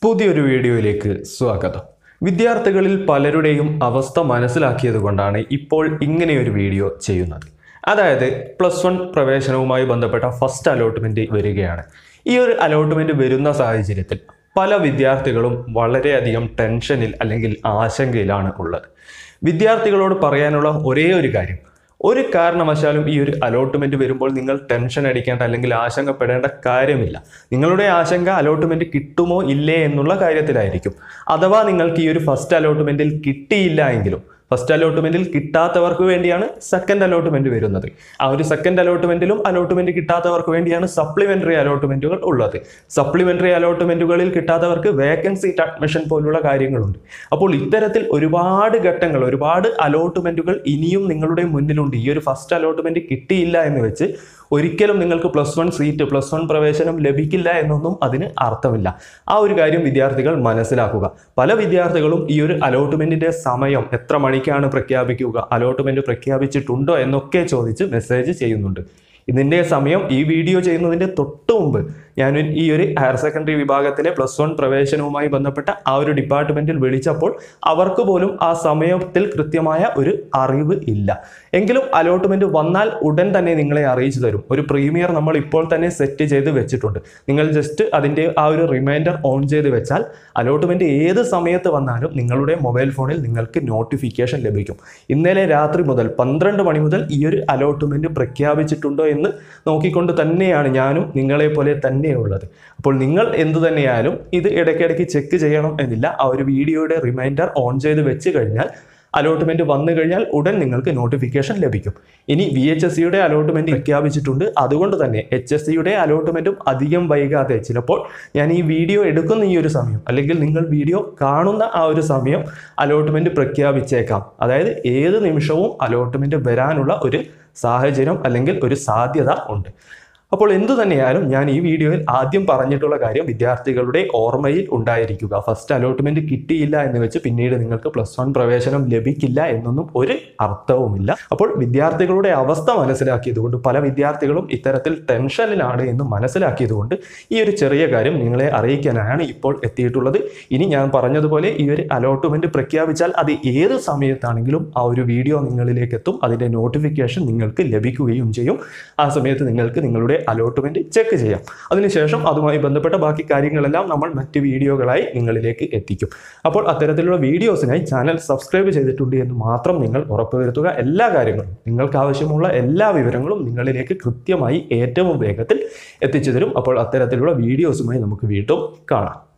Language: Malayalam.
പുതിയൊരു വീഡിയോയിലേക്ക് സ്വാഗതം വിദ്യാർത്ഥികളിൽ പലരുടെയും അവസ്ഥ മനസ്സിലാക്കിയത് കൊണ്ടാണ് ഇപ്പോൾ ഇങ്ങനെയൊരു വീഡിയോ ചെയ്യുന്നത് അതായത് പ്ലസ് വൺ പ്രവേശനവുമായി ബന്ധപ്പെട്ട ഫസ്റ്റ് അലോട്ട്മെൻറ്റ് വരികയാണ് ഈ ഒരു അലോട്ട്മെൻറ്റ് വരുന്ന സാഹചര്യത്തിൽ പല വിദ്യാർത്ഥികളും വളരെയധികം ടെൻഷനിൽ അല്ലെങ്കിൽ ആശങ്കയിലാണ് ഉള്ളത് വിദ്യാർത്ഥികളോട് പറയാനുള്ള ഒരേ ഒരു കാര്യം ഒരു കാരണവശാലും ഈ ഒരു അലോട്ട്മെന്റ് വരുമ്പോൾ നിങ്ങൾ ടെൻഷൻ അടിക്കേണ്ട അല്ലെങ്കിൽ ആശങ്കപ്പെടേണ്ട കാര്യമില്ല നിങ്ങളുടെ ആശങ്ക അലോട്ട്മെന്റ് കിട്ടുമോ ഇല്ലേ എന്നുള്ള കാര്യത്തിലായിരിക്കും അഥവാ നിങ്ങൾക്ക് ഈ ഒരു ഫസ്റ്റ് അലോട്ട്മെന്റിൽ കിട്ടിയില്ല എങ്കിലും ഫസ്റ്റ് അലോട്ട്മെന്റിൽ കിട്ടാത്തവർക്ക് വേണ്ടിയാണ് സെക്കൻഡ് അലോട്ട്മെന്റ് വരുന്നത് ആ ഒരു സെക്കൻഡ് അലോട്ട്മെന്റിലും അലോട്ട്മെന്റ് കിട്ടാത്തവർക്ക് വേണ്ടിയാണ് സപ്ലിമെന്ററി അലോട്ട്മെന്റുകൾ ഉള്ളത് സപ്ലിമെന്ററി അലോട്ട്മെന്റുകളിൽ കിട്ടാത്തവർക്ക് വേക്കൻസി അഡ്മിഷൻ പോലുള്ള കാര്യങ്ങളുണ്ട് അപ്പോൾ ഇത്തരത്തിൽ ഒരുപാട് ഘട്ടങ്ങൾ ഒരുപാട് അലോട്ട്മെന്റുകൾ ഇനിയും നിങ്ങളുടെ മുന്നിലുണ്ട് ഈ ഒരു ഫസ്റ്റ് അലോട്ട്മെന്റ് കിട്ടിയില്ല എന്ന് വെച്ച് ഒരിക്കലും നിങ്ങൾക്ക് plus one seat plus one പ്രവേശനം ലഭിക്കില്ല എന്നൊന്നും അതിന് അർത്ഥമില്ല ആ ഒരു കാര്യം വിദ്യാർത്ഥികൾ മനസ്സിലാക്കുക പല വിദ്യാർത്ഥികളും ഈ ഒരു അലോട്ട്മെന്റിന്റെ സമയം എത്ര മണിക്കാണ് പ്രഖ്യാപിക്കുക അലോട്ട്മെന്റ് പ്രഖ്യാപിച്ചിട്ടുണ്ടോ എന്നൊക്കെ ചോദിച്ച് മെസ്സേജ് ചെയ്യുന്നുണ്ട് ഇതിൻ്റെ സമയം ഈ വീഡിയോ ചെയ്യുന്നതിൻ്റെ തൊട്ട് മുമ്പ് ഞാൻ ഈ ഒരു ഹയർ സെക്കൻഡറി വിഭാഗത്തിലെ പ്ലസ് വൺ പ്രവേശനവുമായി ബന്ധപ്പെട്ട ആ ഒരു ഡിപ്പാർട്ട്മെന്റിൽ വിളിച്ചപ്പോൾ അവർക്ക് പോലും ആ സമയത്തിൽ കൃത്യമായ ഒരു അറിവ് ഇല്ല എങ്കിലും അലോട്ട്മെന്റ് വന്നാൽ ഉടൻ തന്നെ നിങ്ങളെ അറിയിച്ചു തരും ഒരു പ്രീമിയർ നമ്മൾ ഇപ്പോൾ തന്നെ സെറ്റ് ചെയ്ത് വെച്ചിട്ടുണ്ട് നിങ്ങൾ ജസ്റ്റ് അതിൻ്റെ ആ ഒരു റിമൈൻഡർ ഓൺ ചെയ്ത് വെച്ചാൽ അലോട്ട്മെന്റ് ഏത് സമയത്ത് വന്നാലും നിങ്ങളുടെ മൊബൈൽ ഫോണിൽ നിങ്ങൾക്ക് നോട്ടിഫിക്കേഷൻ ലഭിക്കും ഇന്നലെ രാത്രി മുതൽ പന്ത്രണ്ട് മണി മുതൽ ഈ ഒരു അലോട്ട്മെന്റ് പ്രഖ്യാപിച്ചിട്ടുണ്ടോ എന്ന് നോക്കിക്കൊണ്ട് തന്നെയാണ് ഞാനും നിങ്ങളെ പോലെ തന്നെയുള്ളത് അപ്പോൾ നിങ്ങൾ എന്തു തന്നെയായാലും ഇത് ഇടയ്ക്കിടയ്ക്ക് ചെക്ക് ചെയ്യണം എന്നില്ല ആ ഒരു വീഡിയോയുടെ റിമൈൻഡർ ഓൺ ചെയ്ത് വെച്ച് കഴിഞ്ഞാൽ അലോട്ട്മെന്റ് വന്നു കഴിഞ്ഞാൽ ഉടൻ നിങ്ങൾക്ക് നോട്ടിഫിക്കേഷൻ ലഭിക്കും ഇനി വി എച്ച് എസ് സിയുടെ അലോട്ട്മെന്റ് പ്രഖ്യാപിച്ചിട്ടുണ്ട് അതുകൊണ്ട് തന്നെ എച്ച് എസ് സിയുടെ അലോട്ട്മെന്റും അധികം വൈകാതെ ചിലപ്പോൾ ഞാൻ ഈ വീഡിയോ എടുക്കുന്ന ഈ ഒരു സമയം അല്ലെങ്കിൽ നിങ്ങൾ വീഡിയോ കാണുന്ന ആ ഒരു സമയം അലോട്ട്മെന്റ് പ്രഖ്യാപിച്ചേക്കാം അതായത് ഏത് നിമിഷവും അലോട്ട്മെന്റ് വരാനുള്ള ഒരു സാഹചര്യം അല്ലെങ്കിൽ ഒരു സാധ്യത ഉണ്ട് അപ്പോൾ എന്തു തന്നെയായാലും ഞാൻ ഈ വീഡിയോയിൽ ആദ്യം പറഞ്ഞിട്ടുള്ള കാര്യം വിദ്യാർത്ഥികളുടെ ഓർമ്മയിൽ ഉണ്ടായിരിക്കുക ഫസ്റ്റ് അലോട്ട്മെന്റ് കിട്ടിയില്ല എന്ന് വെച്ച് പിന്നീട് നിങ്ങൾക്ക് പ്ലസ് വൺ പ്രവേശനം ലഭിക്കില്ല എന്നൊന്നും ഒരു അർത്ഥവുമില്ല അപ്പോൾ വിദ്യാർത്ഥികളുടെ അവസ്ഥ മനസ്സിലാക്കിയതുകൊണ്ട് പല വിദ്യാർത്ഥികളും ഇത്തരത്തിൽ ടെൻഷനിലാണ് എന്ന് മനസ്സിലാക്കിയതുകൊണ്ട് ഈ ഒരു ചെറിയ കാര്യം നിങ്ങളെ അറിയിക്കാനാണ് ഇപ്പോൾ എത്തിയിട്ടുള്ളത് ഇനി ഞാൻ പറഞ്ഞതുപോലെ ഈ ഒരു അലോട്ട്മെന്റ് പ്രഖ്യാപിച്ചാൽ അത് ഏത് സമയത്താണെങ്കിലും ആ ഒരു വീഡിയോ നിങ്ങളിലേക്ക് എത്തും അതിൻ്റെ നോട്ടിഫിക്കേഷൻ നിങ്ങൾക്ക് ലഭിക്കുകയും ചെയ്യും ആ സമയത്ത് നിങ്ങൾക്ക് നിങ്ങളുടെ അലോട്ട്മെന്റ് ചെക്ക് ചെയ്യാം അതിനുശേഷം അതുമായി ബന്ധപ്പെട്ട ബാക്കി കാര്യങ്ങളെല്ലാം നമ്മൾ മറ്റ് വീഡിയോകളായി നിങ്ങളിലേക്ക് എത്തിക്കും അപ്പോൾ അത്തരത്തിലുള്ള വീഡിയോസിനായി ചാനൽ സബ്സ്ക്രൈബ് ചെയ്തിട്ടുണ്ട് എന്ന് മാത്രം നിങ്ങൾ ഉറപ്പുവരുത്തുക എല്ലാ കാര്യങ്ങളും നിങ്ങൾക്ക് ആവശ്യമുള്ള എല്ലാ വിവരങ്ങളും നിങ്ങളിലേക്ക് കൃത്യമായി ഏറ്റവും വേഗത്തിൽ എത്തിച്ചു തരും അപ്പോൾ അത്തരത്തിലുള്ള വീഡിയോസുമായി നമുക്ക് വീണ്ടും കാണാം